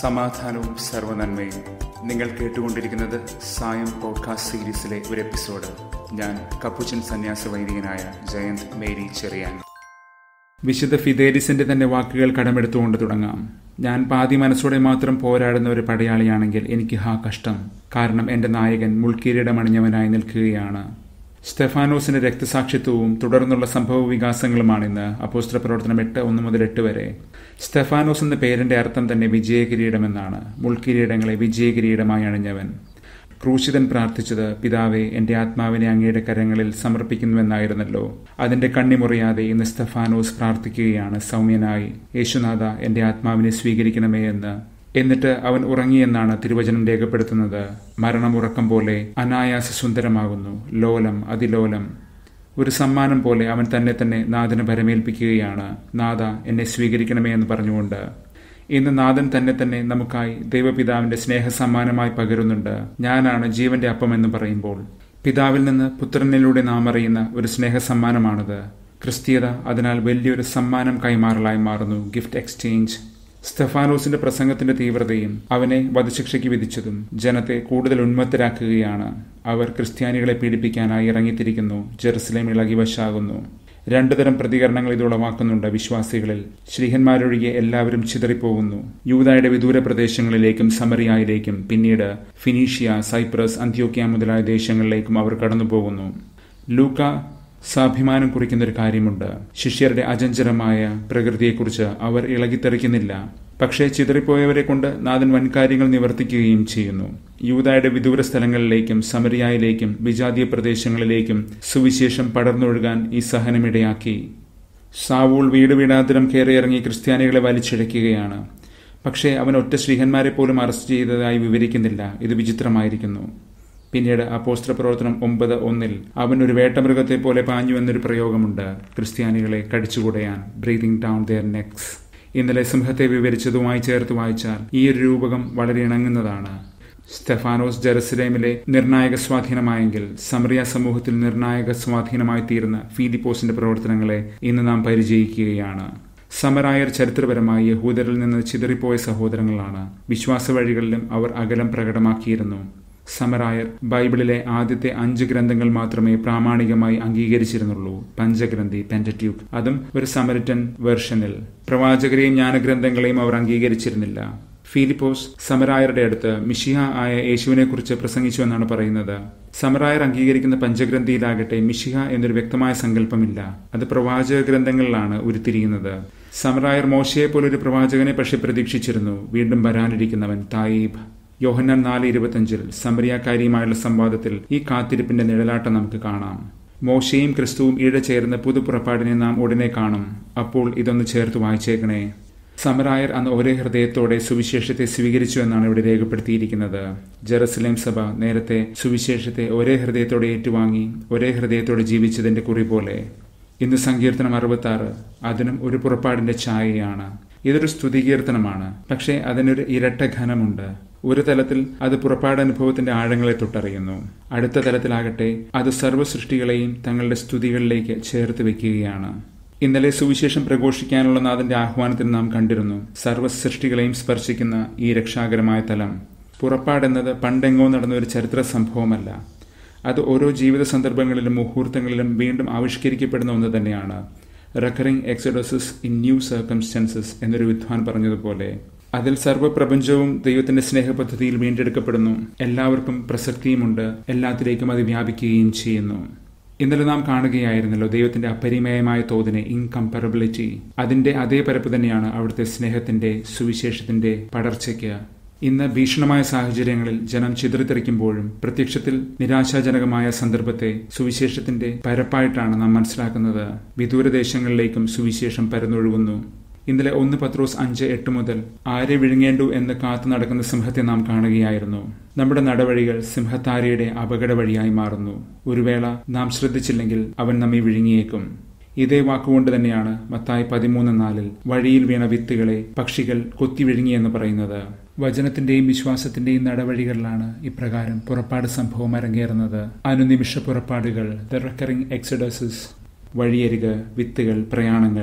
സമാധാനവും സർവനന്മയും നിങ്ങൾ കേട്ടുകൊണ്ടിരിക്കുന്നത് സായം പോഡ്കാസ്റ്റ് സീരീസിലെ ഒരു എപ്പിസോഡ് ഞാൻ കപ്പുച്ചൻ സന്യാസ വൈദികനായ ജയന്ത് മേരി ചെറിയാൻ വിശുദ്ധ ഫിദേലിസിന്റെ തന്നെ വാക്കുകൾ കടമെടുത്തുകൊണ്ട് തുടങ്ങാം ഞാൻ പാതി മനസ്സോടെ മാത്രം പോരാടുന്ന ഒരു പടയാളിയാണെങ്കിൽ എനിക്ക് ഹാ കഷ്ടം കാരണം എന്റെ നായകൻ മുൾക്കിരീടമണിഞ്ഞവനായി നിൽക്കുകയാണ് സ്റ്റെഫാനോസിന്റെ രക്തസാക്ഷിത്വവും തുടർന്നുള്ള സംഭവ വികാസങ്ങളുമാണിന്ന് അപ്പോസ്ത്ര പ്രവർത്തനം എട്ട് ഒന്ന് മുതൽ എട്ട് വരെ സ്റ്റെഫാനോസ് എന്ന പേരിന്റെ അർത്ഥം തന്നെ വിജയകിരീടമെന്നാണ് മുൾക്കിരീടങ്ങളെ വിജയകിരീടമായി അണിഞ്ഞവൻ ക്രൂശിതൻ പ്രാർത്ഥിച്ചത് പിതാവെ എന്റെ ആത്മാവിനെ അങ്ങയുടെ കരങ്ങളിൽ സമർപ്പിക്കുന്നുവെന്നായിരുന്നല്ലോ അതിന്റെ കണ്ണിമുറിയാതെ ഇന്ന് സ്തഫാനോസ് പ്രാർത്ഥിക്കുകയാണ് സൗമ്യനായി യേശുനാഥ എന്റെ ആത്മാവിനെ സ്വീകരിക്കണമേ എന്ന് എന്നിട്ട് അവൻ ഉറങ്ങിയെന്നാണ് തിരുവചനം രേഖപ്പെടുത്തുന്നത് മരണമുറക്കം പോലെ അനായാസ സുന്ദരമാകുന്നു ലോലം അതിലോലം ഒരു സമ്മാനം പോലെ അവൻ തന്നെ തന്നെ നാഥന് ഭരമേൽപ്പിക്കുകയാണ് നാഥ എന്നെ സ്വീകരിക്കണമേ എന്ന് പറഞ്ഞുകൊണ്ട് ഇന്ന് നാഥൻ തന്നെ തന്നെ നമുക്കായി ദൈവപിതാവിന്റെ സ്നേഹസമ്മാനമായി പകരുന്നുണ്ട് ഞാനാണ് ജീവന്റെ അപ്പം എന്ന് പറയുമ്പോൾ പിതാവിൽ നിന്ന് പുത്രനിലൂടെ നാം അറിയുന്ന ഒരു സ്നേഹസമ്മാനമാണിത് ക്രിസ്തീയത അതിനാൽ വലിയൊരു സമ്മാനം കൈമാറലായി മാറുന്നു ഗിഫ്റ്റ് എക്സ്ചേഞ്ച് സ്റ്റെഫാനോസിന്റെ പ്രസംഗത്തിന്റെ തീവ്രതയും അവനെ വധശിക്ഷയ്ക്ക് വിധിച്ചതും ജനത്തെ കൂടുതൽ ഉന്മത്തരാക്കുകയാണ് അവർ ക്രിസ്ത്യാനികളെ പീഡിപ്പിക്കാനായി ഇറങ്ങിത്തിരിക്കുന്നു ജെറുസലേം ഇളകി വശാകുന്നു രണ്ടു തരം പ്രതികരണങ്ങൾ ഇത് ഉളവാക്കുന്നുണ്ട് വിശ്വാസികളിൽ ശ്രീഹന്മാരൊഴികെ എല്ലാവരും ചിതറിപ്പോകുന്നു യൂതായുടെ വിദൂര പ്രദേശങ്ങളിലേക്കും സമറിയായിലേക്കും പിന്നീട് ഫിനീഷ്യ സൈപ്രസ് അന്ത്യോക്യ മുതലായ ദേശങ്ങളിലേക്കും അവർ കടന്നുപോകുന്നു ലൂക്ക സ്വാഭിമാനം കുറിക്കുന്ന ഒരു കാര്യമുണ്ട് ശിഷ്യരുടെ അചഞ്ചലമായ പ്രകൃതിയെക്കുറിച്ച് അവർ ഇളകിത്തെറിക്കുന്നില്ല പക്ഷേ ചിതറിപ്പോയവരെ കൊണ്ട് നാഥൻ വൻകാര്യങ്ങൾ നിവർത്തിക്കുകയും ചെയ്യുന്നു യൂതായുടെ വിദൂര സ്ഥലങ്ങളിലേക്കും സമരിയായിലേക്കും വിജാതീയ പ്രദേശങ്ങളിലേക്കും സുവിശേഷം പടർന്നൊഴുകാൻ ഈ സഹനമിടയാക്കി സാവൂൾ വീട് വീടാന്തരം കയറിയിറങ്ങി ക്രിസ്ത്യാനികളെ വലിച്ചിഴയ്ക്കുകയാണ് പക്ഷേ അവൻ ഒറ്റ ശ്രീഹന്മാരെ പോലും അറസ്റ്റ് ചെയ്തതായി വിവരിക്കുന്നില്ല ഇത് വിചിത്രമായിരിക്കുന്നു പിന്നീട് അപ്പോസ്ത്ര പ്രവർത്തനം ഒമ്പത് ഒന്നിൽ അവൻ ഒരു വേട്ടമൃഗത്തെ പോലെ പാഞ്ഞു എന്നൊരു പ്രയോഗമുണ്ട് ക്രിസ്ത്യാനികളെ കടിച്ചുകൂടയാൻ ബ്രീതിങ് ഡൗൺ ദെയർ നെക്സ് ഇന്നലെ സിംഹത്തെ വിവരിച്ചതുമായി ചേർത്ത് വായിച്ചാൽ ഈ ഒരു രൂപകം വളരെ ഇണങ്ങുന്നതാണ് സ്റ്റെഫാനോസ് ജെറുസലേമിലെ നിർണായക സ്വാധീനമായെങ്കിൽ സമറിയ സമൂഹത്തിൽ നിർണായക സ്വാധീനമായി തീർന്ന ഫീലിപ്പോസിന്റെ പ്രവർത്തനങ്ങളെ ഇന്ന് നാം പരിചയിക്കുകയാണ് സമരായർ ചരിത്രപരമായി യഹൂദരിൽ നിന്ന് ചിതറിപ്പോയ സഹോദരങ്ങളാണ് വിശ്വാസ വഴികളിലും അവർ അകലം പ്രകടമാക്കിയിരുന്നു സമരായർ ബൈബിളിലെ ആദ്യത്തെ അഞ്ച് ഗ്രന്ഥങ്ങൾ മാത്രമേ പ്രാമാണികമായി അംഗീകരിച്ചിരുന്നുള്ളൂ പഞ്ചഗ്രന്ഥി പെൻറ്ററ്റ്യൂക്ക് അതും ഒരു സമരിറ്റൻ വെർഷനിൽ പ്രവാചകരെയും ജ്ഞാനഗ്രന്ഥങ്ങളെയും അവർ അംഗീകരിച്ചിരുന്നില്ല ഫിലിപ്പോസ് സമരായരുടെ അടുത്ത് മിഷിഹ ആയ യേശുവിനെ കുറിച്ച് പ്രസംഗിച്ചു എന്നാണ് പറയുന്നത് സമരായർ അംഗീകരിക്കുന്ന പഞ്ചഗ്രന്ഥിയിലാകട്ടെ മിഷിഹ എന്നൊരു വ്യക്തമായ സങ്കല്പമില്ല അത് പ്രവാചക ഗ്രന്ഥങ്ങളിലാണ് ഉരുത്തിരിയുന്നത് സമരായർ മോശയെ പോലൊരു പ്രവാചകനെ പക്ഷെ പ്രതീക്ഷിച്ചിരുന്നു വീണ്ടും വരാനിരിക്കുന്നവൻ തായിബ് യോഹന്നാൻ നാല് ഇരുപത്തഞ്ചിൽ സമരിയാക്കാരിയുമായുള്ള സംവാദത്തിൽ ഈ കാത്തിരിപ്പിന്റെ നിഴലാട്ടം നമുക്ക് കാണാം മോശയും ക്രിസ്തുവും ഈഴ ചേർന്ന പുതുപുറപ്പാടിനെ നാം ഉടനെ കാണും അപ്പോൾ ഇതൊന്ന് ചേർത്ത് വായിച്ചേക്കണേ സമരായർ അന്ന് ഒരേ ഹൃദയത്തോടെ സുവിശേഷത്തെ സ്വീകരിച്ചു എന്നാണ് ഇവിടെ രേഖപ്പെടുത്തിയിരിക്കുന്നത് ജെറുസലേം സഭ നേരത്തെ സുവിശേഷത്തെ ഒരേ ഹൃദയത്തോടെ ഏറ്റുവാങ്ങി ഒരേ ഹൃദയത്തോടെ ജീവിച്ചതിന്റെ കുറി പോലെ ഇന്ന് സങ്കീർത്തനം അറുപത്തി ആറ് അതിനും ഒരു പുറപ്പാടിന്റെ ഛായയാണ് ഇതൊരു സ്തുതികീർത്തനമാണ് പക്ഷേ അതിനൊരു ഇരട്ട ഘനമുണ്ട് ഒരു തലത്തിൽ അത് പുറപ്പാടനുഭവത്തിന്റെ ആഴങ്ങളെ തൊട്ടറിയുന്നു അടുത്ത തലത്തിലാകട്ടെ അത് സർവ്വ സൃഷ്ടികളെയും തങ്ങളുടെ സ്തുതികളിലേക്ക് ചേർത്ത് വെക്കുകയാണ് ഇന്നലെ സുവിശേഷം പ്രഘോഷിക്കാനുള്ള നാഥന്റെ ആഹ്വാനത്തിൽ നാം കണ്ടിരുന്നു സർവ്വ സൃഷ്ടികളെയും സ്പർശിക്കുന്ന ഈ രക്ഷാകരമായ തലം പുറപ്പാടെന്നത് പണ്ടെങ്ങോ നടന്ന ഒരു ചരിത്ര സംഭവമല്ല അത് ഓരോ ജീവിത സന്ദർഭങ്ങളിലും മുഹൂർത്തങ്ങളിലും വീണ്ടും ആവിഷ്കരിക്കപ്പെടുന്ന ഒന്ന് തന്നെയാണ് recurring exodus in new circumstances എന്നൊരു വിദ്വാൻ പറഞ്ഞതുപോലെ അതിൽ സർവ്വപ്രപഞ്ചവും ദൈവത്തിന്റെ സ്നേഹപദ്ധതിയിൽ വീണ്ടെടുക്കപ്പെടുന്നു എല്ലാവർക്കും പ്രസക്തിയുമുണ്ട് എല്ലാത്തിലേക്കും അത് വ്യാപിക്കുകയും ചെയ്യുന്നു ഇന്നലെ നാം കാണുകയായിരുന്നല്ലോ ദൈവത്തിന്റെ അപരിമയമായ തോതിനെ ഇൻകംപറബിലിറ്റി അതിന്റെ അതേ പരപ്പ് തന്നെയാണ് അവിടുത്തെ സ്നേഹത്തിന്റെ സുവിശേഷത്തിന്റെ പടർച്ചയ്ക്ക് ഇന്ന് ഭീഷണമായ സാഹചര്യങ്ങളിൽ ജനം ചിതറിത്തെറിക്കുമ്പോഴും പ്രത്യക്ഷത്തിൽ നിരാശാജനകമായ സന്ദർഭത്തെ സുവിശേഷത്തിന്റെ പരപ്പായിട്ടാണ് നാം മനസ്സിലാക്കുന്നത് വിദൂരദേശങ്ങളിലേക്കും സുവിശേഷം പരന്നൊഴുകുന്നു ഇന്നലെ ഒന്ന് പത്രോസ് അഞ്ച് എട്ട് മുതൽ ആരെ വിഴുങ്ങേണ്ടു എന്ന് കാത്തു നടക്കുന്ന സിംഹത്തെ നാം കാണുകയായിരുന്നു നമ്മുടെ നടവഴികൾ സിംഹത്താരയുടെ അപകട വഴിയായി മാറുന്നു ഒരു വേള നാം ശ്രദ്ധിച്ചില്ലെങ്കിൽ അവൻ നമ്മെ വിഴുങ്ങിയേക്കും ഇതേ വാക്കുകൊണ്ട് തന്നെയാണ് മത്തായി പതിമൂന്ന് നാലിൽ വഴിയിൽ വീണ വിത്തുകളെ പക്ഷികൾ കൊത്തി വിഴുങ്ങിയെന്ന് പറയുന്നത് വചനത്തിന്റെയും വിശ്വാസത്തിന്റെയും നടവഴികളിലാണ് ഇപ്രകാരം പുറപ്പാട് സംഭവം അരങ്ങേറുന്നത് അനുനിമിഷ പുറപ്പാടുകൾ ദ റെക്കറിംഗ് എക്സഡസസ് വഴിയരിക് വിത്തുകൾ പ്രയാണങ്ങൾ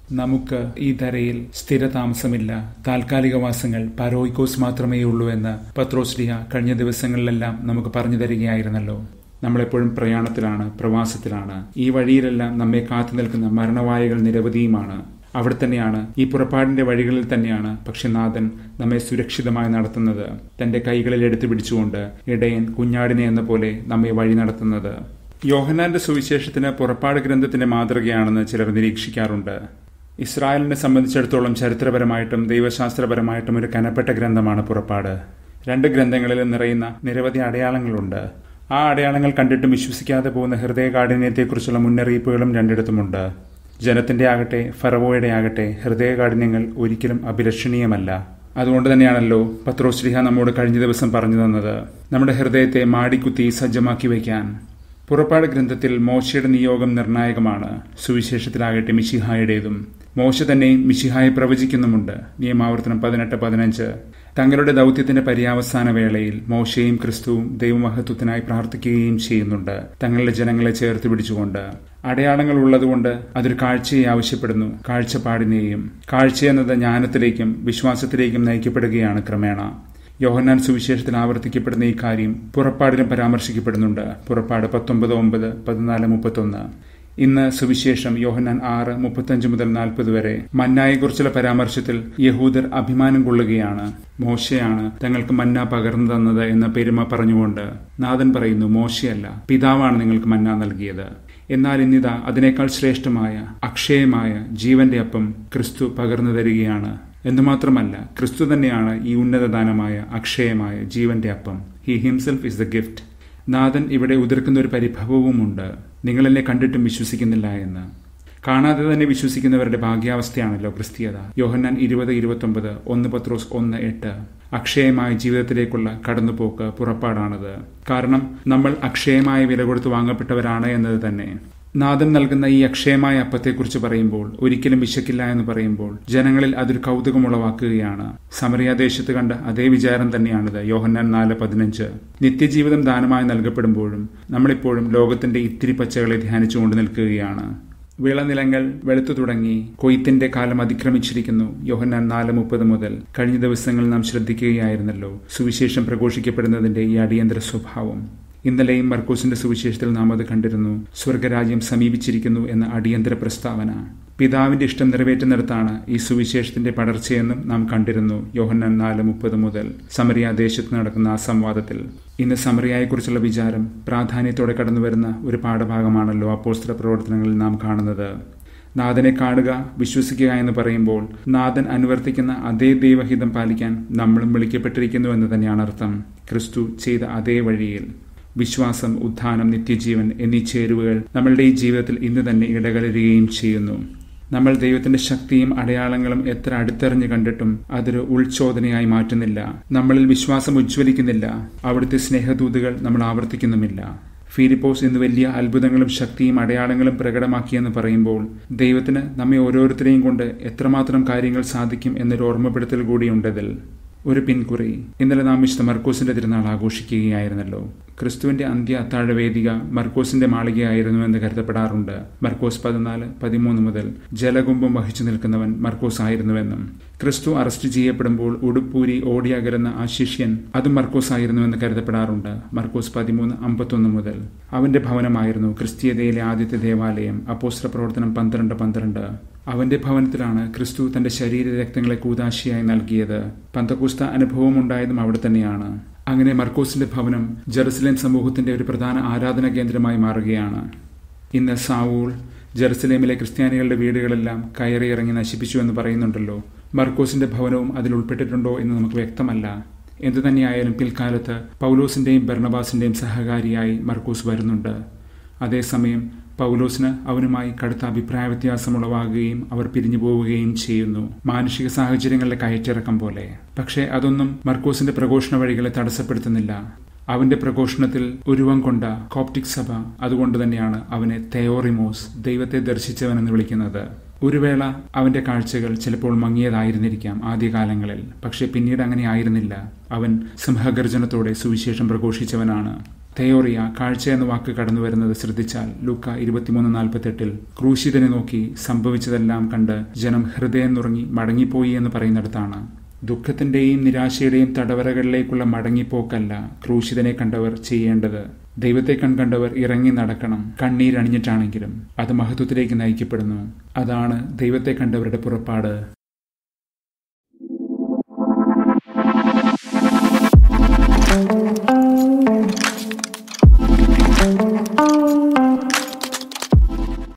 നമുക്ക് ഈ ധരയിൽ സ്ഥിരതാമസമില്ല താൽക്കാലികവാസങ്ങൾ പരോയിക്കോസ് മാത്രമേ ഉള്ളൂ എന്ന് പത്രോസ്ലിഹ കഴിഞ്ഞ ദിവസങ്ങളിലെല്ലാം നമുക്ക് പറഞ്ഞു തരികയായിരുന്നല്ലോ നമ്മളെപ്പോഴും പ്രയാണത്തിലാണ് പ്രവാസത്തിലാണ് ഈ വഴിയിലെല്ലാം നമ്മെ കാത്തു നിൽക്കുന്ന മരണവായകൾ നിരവധിയുമാണ് അവിടെ തന്നെയാണ് ഈ പുറപ്പാടിന്റെ വഴികളിൽ തന്നെയാണ് പക്ഷെ നാഥൻ നമ്മെ സുരക്ഷിതമായി നടത്തുന്നത് തന്റെ കൈകളിൽ എടുത്തു പിടിച്ചുകൊണ്ട് ഇടയൻ കുഞ്ഞാടിനെ എന്ന പോലെ നമ്മെ വഴി നടത്തുന്നത് യോഹനാന്റെ സുവിശേഷത്തിന് പുറപ്പാട് ഗ്രന്ഥത്തിന്റെ മാതൃകയാണെന്ന് ചിലർ നിരീക്ഷിക്കാറുണ്ട് ഇസ്രായേലിനെ സംബന്ധിച്ചിടത്തോളം ചരിത്രപരമായിട്ടും ദൈവശാസ്ത്രപരമായിട്ടും ഒരു കനപ്പെട്ട ഗ്രന്ഥമാണ് പുറപ്പാട് രണ്ട് ഗ്രന്ഥങ്ങളിൽ നിറയുന്ന നിരവധി അടയാളങ്ങളുണ്ട് ആ അടയാളങ്ങൾ കണ്ടിട്ടും വിശ്വസിക്കാതെ പോകുന്ന ഹൃദയകാഠിന്യത്തെക്കുറിച്ചുള്ള മുന്നറിയിപ്പുകളും രണ്ടിടത്തുമുണ്ട് ജനത്തിന്റെ ആകട്ടെ ഫറവോയുടെ ആകട്ടെ ഹൃദയകാഠിന്യങ്ങൾ ഒരിക്കലും അഭിലഷണീയമല്ല അതുകൊണ്ട് തന്നെയാണല്ലോ പത്രോശ്രീഹ നമ്മോട് കഴിഞ്ഞ ദിവസം പറഞ്ഞു തന്നത് നമ്മുടെ ഹൃദയത്തെ മാടിക്കുത്തി സജ്ജമാക്കി വയ്ക്കാൻ പുറപ്പാട് ഗ്രന്ഥത്തിൽ മോശയുടെ നിയോഗം നിർണായകമാണ് സുവിശേഷത്തിലാകട്ടെ മിഷിഹായുടേതും മോശ തന്നെ മിഷിഹായെ പ്രവചിക്കുന്നുമുണ്ട് നിയമാവർത്തനം പതിനെട്ട് പതിനഞ്ച് തങ്ങളുടെ ദൗത്യത്തിന്റെ പര്യാവസാന വേളയിൽ മോശയും ക്രിസ്തുവും ദൈവമഹത്വത്തിനായി പ്രാർത്ഥിക്കുകയും ചെയ്യുന്നുണ്ട് തങ്ങളുടെ ജനങ്ങളെ ചേർത്ത് പിടിച്ചുകൊണ്ട് അടയാളങ്ങൾ ഉള്ളതുകൊണ്ട് അതൊരു കാഴ്ചയെ ആവശ്യപ്പെടുന്നു കാഴ്ചപ്പാടിനെയും കാഴ്ച എന്നത് ജ്ഞാനത്തിലേക്കും വിശ്വാസത്തിലേക്കും നയിക്കപ്പെടുകയാണ് ക്രമേണ യോഹന്നാൻ സുവിശേഷത്തിൽ ആവർത്തിക്കപ്പെടുന്ന ഈ കാര്യം പുറപ്പാടിലും പരാമർശിക്കപ്പെടുന്നുണ്ട് പുറപ്പാട് പത്തൊമ്പത് ഒമ്പത് പതിനാല് മുപ്പത്തൊന്ന് ഇന്ന് സുവിശേഷം യോഹന്നാൻ ആറ് മുപ്പത്തഞ്ച് മുതൽ നാൽപ്പത് വരെ മന്നായെക്കുറിച്ചുള്ള പരാമർശത്തിൽ യഹൂദർ അഭിമാനം കൊള്ളുകയാണ് മോശയാണ് തങ്ങൾക്ക് മന്ന പകർന്നു തന്നത് എന്ന പെരുമ പറഞ്ഞുകൊണ്ട് നാഥൻ പറയുന്നു മോശയല്ല പിതാവാണ് നിങ്ങൾക്ക് മന്ന നൽകിയത് എന്നാൽ ഇന്നിതാ അതിനേക്കാൾ ശ്രേഷ്ഠമായ അക്ഷയമായ ജീവന്റെ അപ്പം ക്രിസ്തു പകർന്നു തരികയാണ് എന്നുമാത്രമല്ല ക്രിസ്തു തന്നെയാണ് ഈ ഉന്നതദാനമായ അക്ഷയമായ ജീവന്റെ അപ്പം he himself is the gift നാഥൻ ഇവിടെ ഉതിർക്കുന്ന ഒരു പരിഭവവുമുണ്ട് നിങ്ങളെന്നെ കണ്ടിട്ടും വിശ്വസിക്കുന്നില്ല എന്ന് കാണാതെ തന്നെ വിശ്വസിക്കുന്നവരുടെ ഭാഗ്യാവസ്ഥയാണല്ലോ ക്രിസ്തീയത യോഹന്നാൻ ഇരുപത് ഇരുപത്തൊമ്പത് ഒന്ന് പത്രോസ് ഒന്ന് എട്ട് അക്ഷയമായ ജീവിതത്തിലേക്കുള്ള കടന്നുപോക്ക് പുറപ്പാടാണത് കാരണം നമ്മൾ അക്ഷയമായ വില കൊടുത്ത് വാങ്ങപ്പെട്ടവരാണ് എന്നത് തന്നെ നാഥൻ നൽകുന്ന ഈ അക്ഷയമായ അപ്പത്തെക്കുറിച്ച് പറയുമ്പോൾ ഒരിക്കലും വിശക്കില്ല എന്ന് പറയുമ്പോൾ ജനങ്ങളിൽ അതൊരു കൗതുകമുളവാക്കുകയാണ് സമറിയാദേശത്ത് കണ്ട അതേ വിചാരം തന്നെയാണിത് യോഹന്നാൻ നാല് പതിനഞ്ച് നിത്യജീവിതം ദാനമായി നൽകപ്പെടുമ്പോഴും നമ്മളിപ്പോഴും ലോകത്തിന്റെ ഇത്തിരി പച്ചകളെ ധ്യാനിച്ചുകൊണ്ട് നിൽക്കുകയാണ് വിളനിലങ്ങൾ വെളുത്തു തുടങ്ങി കൊയ്ത്തിന്റെ കാലം അതിക്രമിച്ചിരിക്കുന്നു യോഹന്നാൻ നാല് മുപ്പത് മുതൽ കഴിഞ്ഞ ദിവസങ്ങളിൽ നാം ശ്രദ്ധിക്കുകയായിരുന്നല്ലോ സുവിശേഷം പ്രഘോഷിക്കപ്പെടുന്നതിന്റെ ഈ അടിയന്തര സ്വഭാവം ഇന്നലെയും മർക്കോസിന്റെ സുവിശേഷത്തിൽ നാം അത് കണ്ടിരുന്നു സ്വർഗരാജ്യം സമീപിച്ചിരിക്കുന്നു എന്ന അടിയന്തര പ്രസ്താവന പിതാവിന്റെ ഇഷ്ടം നിറവേറ്റുന്നിടത്താണ് ഈ സുവിശേഷത്തിന്റെ പടർച്ചയെന്നും നാം കണ്ടിരുന്നു യോഹന്നാൻ നാല് മുപ്പത് മുതൽ സമറിയ ദേശത്ത് നടക്കുന്ന ആ സംവാദത്തിൽ ഇന്ന് സമറിയായെക്കുറിച്ചുള്ള വിചാരം പ്രാധാന്യത്തോടെ കടന്നുവരുന്ന ഒരു പാഠഭാഗമാണല്ലോ അപ്പോസ്തല പ്രവർത്തനങ്ങളിൽ നാം കാണുന്നത് നാഥനെ കാണുക വിശ്വസിക്കുക എന്ന് പറയുമ്പോൾ നാഥൻ അനുവർത്തിക്കുന്ന അതേ ദൈവഹിതം പാലിക്കാൻ നമ്മളും വിളിക്കപ്പെട്ടിരിക്കുന്നു എന്ന് തന്നെയാണ് അർത്ഥം ക്രിസ്തു ചെയ്ത അതേ വഴിയിൽ വിശ്വാസം ഉത്ഥാനം നിത്യജീവൻ എന്നീ ചേരുവകൾ നമ്മളുടെ ഈ ജീവിതത്തിൽ ഇന്ന് തന്നെ ഇടകലരുകയും ചെയ്യുന്നു നമ്മൾ ദൈവത്തിന്റെ ശക്തിയും അടയാളങ്ങളും എത്ര അടുത്തെറിഞ്ഞു കണ്ടിട്ടും അതൊരു ഉൾച്ചോദനയായി മാറ്റുന്നില്ല നമ്മളിൽ വിശ്വാസം ഉജ്ജ്വലിക്കുന്നില്ല അവിടുത്തെ സ്നേഹദൂതുകൾ നമ്മൾ ആവർത്തിക്കുന്നുമില്ല ഫിലിപ്പോസ് ഇന്ന് വലിയ അത്ഭുതങ്ങളും ശക്തിയും അടയാളങ്ങളും പ്രകടമാക്കിയെന്ന് പറയുമ്പോൾ ദൈവത്തിന് നമ്മെ ഓരോരുത്തരെയും കൊണ്ട് എത്രമാത്രം കാര്യങ്ങൾ സാധിക്കും എന്നൊരു ഓർമ്മപ്പെടുത്തൽ കൂടിയുണ്ടതിൽ ഒരു പിൻകുറി ഇന്നലെ നാം വിശുദ്ധ മർക്കോസിന്റെ തിരുനാൾ ആഘോഷിക്കുകയായിരുന്നല്ലോ ക്രിസ്തുവിന്റെ അന്ത്യ അത്താഴവേദിക മർക്കോസിന്റെ മാളികയായിരുന്നു എന്ന് കരുതപ്പെടാറുണ്ട് മർക്കോസ് പതിനാല് പതിമൂന്ന് മുതൽ ജലകുംഭം വഹിച്ചു നിൽക്കുന്നവൻ മർക്കോസ് ആയിരുന്നുവെന്നും ക്രിസ്തു അറസ്റ്റ് ചെയ്യപ്പെടുമ്പോൾ ഉടുപ്പൂരി ഓടിയകരുന്ന ആ ശിഷ്യൻ അതും മർക്കോസ് ആയിരുന്നുവെന്ന് കരുതപ്പെടാറുണ്ട് മർക്കോസ് പതിമൂന്ന് അമ്പത്തൊന്ന് മുതൽ അവന്റെ ഭവനമായിരുന്നു ക്രിസ്തീയതയിലെ ആദ്യത്തെ ദേവാലയം അപ്പോസ്ത്ര പ്രവർത്തനം പന്ത്രണ്ട് പന്ത്രണ്ട് അവന്റെ ഭവനത്തിലാണ് ക്രിസ്തു തന്റെ ശരീര രക്തങ്ങളെ കൂതാശിയായി നൽകിയത് പന്തക്കൂസ്ത അനുഭവം ഉണ്ടായതും അവിടെ തന്നെയാണ് അങ്ങനെ മർക്കോസിന്റെ ഭവനം ജെറുസലേം സമൂഹത്തിന്റെ ഒരു പ്രധാന ആരാധന കേന്ദ്രമായി മാറുകയാണ് ഇന്ന് സാവൂൾ ജെറുസലേമിലെ ക്രിസ്ത്യാനികളുടെ വീടുകളെല്ലാം കയറിയിറങ്ങി നശിപ്പിച്ചു എന്ന് പറയുന്നുണ്ടല്ലോ മർക്കോസിന്റെ ഭവനവും അതിൽ ഉൾപ്പെട്ടിട്ടുണ്ടോ എന്ന് നമുക്ക് വ്യക്തമല്ല എന്തു തന്നെയായാലും പിൽക്കാലത്ത് പൗലോസിന്റെയും ബർണബാസിന്റെയും സഹകാരിയായി മർക്കോസ് വരുന്നുണ്ട് അതേസമയം പൗലോസിന് അവനുമായി കടുത്ത അഭിപ്രായ വ്യത്യാസം ഉളവാകുകയും അവർ പിരിഞ്ഞു പോവുകയും ചെയ്യുന്നു മാനുഷിക സാഹചര്യങ്ങളിലെ കയറ്റിറക്കം പോലെ പക്ഷേ അതൊന്നും മർക്കോസിന്റെ പ്രഘോഷണ വഴികളെ തടസ്സപ്പെടുത്തുന്നില്ല അവന്റെ പ്രഘോഷണത്തിൽ ഉരുവം കൊണ്ട കോപ്റ്റിക് സഭ അതുകൊണ്ട് തന്നെയാണ് അവനെ തെയോറിമോസ് ദൈവത്തെ ദർശിച്ചവനെന്ന് വിളിക്കുന്നത് ഒരു വേള അവന്റെ കാഴ്ചകൾ ചിലപ്പോൾ മങ്ങിയതായിരുന്നിരിക്കാം ആദ്യകാലങ്ങളിൽ പക്ഷെ പിന്നീട് അങ്ങനെ ആയിരുന്നില്ല അവൻ സിംഹഗർജനത്തോടെ സുവിശേഷം പ്രഘോഷിച്ചവനാണ് തെയോറിയ കാഴ്ച എന്ന വാക്ക് കടന്നു വരുന്നത് ശ്രദ്ധിച്ചാൽ ലൂക്ക ഇരുപത്തിമൂന്ന് നാൽപ്പത്തെട്ടിൽ ക്രൂശിതനെ നോക്കി സംഭവിച്ചതെല്ലാം കണ്ട് ജനം ഹൃദയം നുറങ്ങി മടങ്ങിപ്പോയി എന്ന് പറയുന്നിടത്താണ് ദുഃഖത്തിന്റെയും നിരാശയുടെയും തടവറകളിലേക്കുള്ള മടങ്ങിപ്പോക്കല്ല ക്രൂശിതനെ കണ്ടവർ ചെയ്യേണ്ടത് ദൈവത്തെ കൺകണ്ടവർ ഇറങ്ങി നടക്കണം കണ്ണീരണിഞ്ഞിട്ടാണെങ്കിലും അത് മഹത്വത്തിലേക്ക് നയിക്കപ്പെടുന്നു അതാണ് ദൈവത്തെ കണ്ടവരുടെ പുറപ്പാട് thank you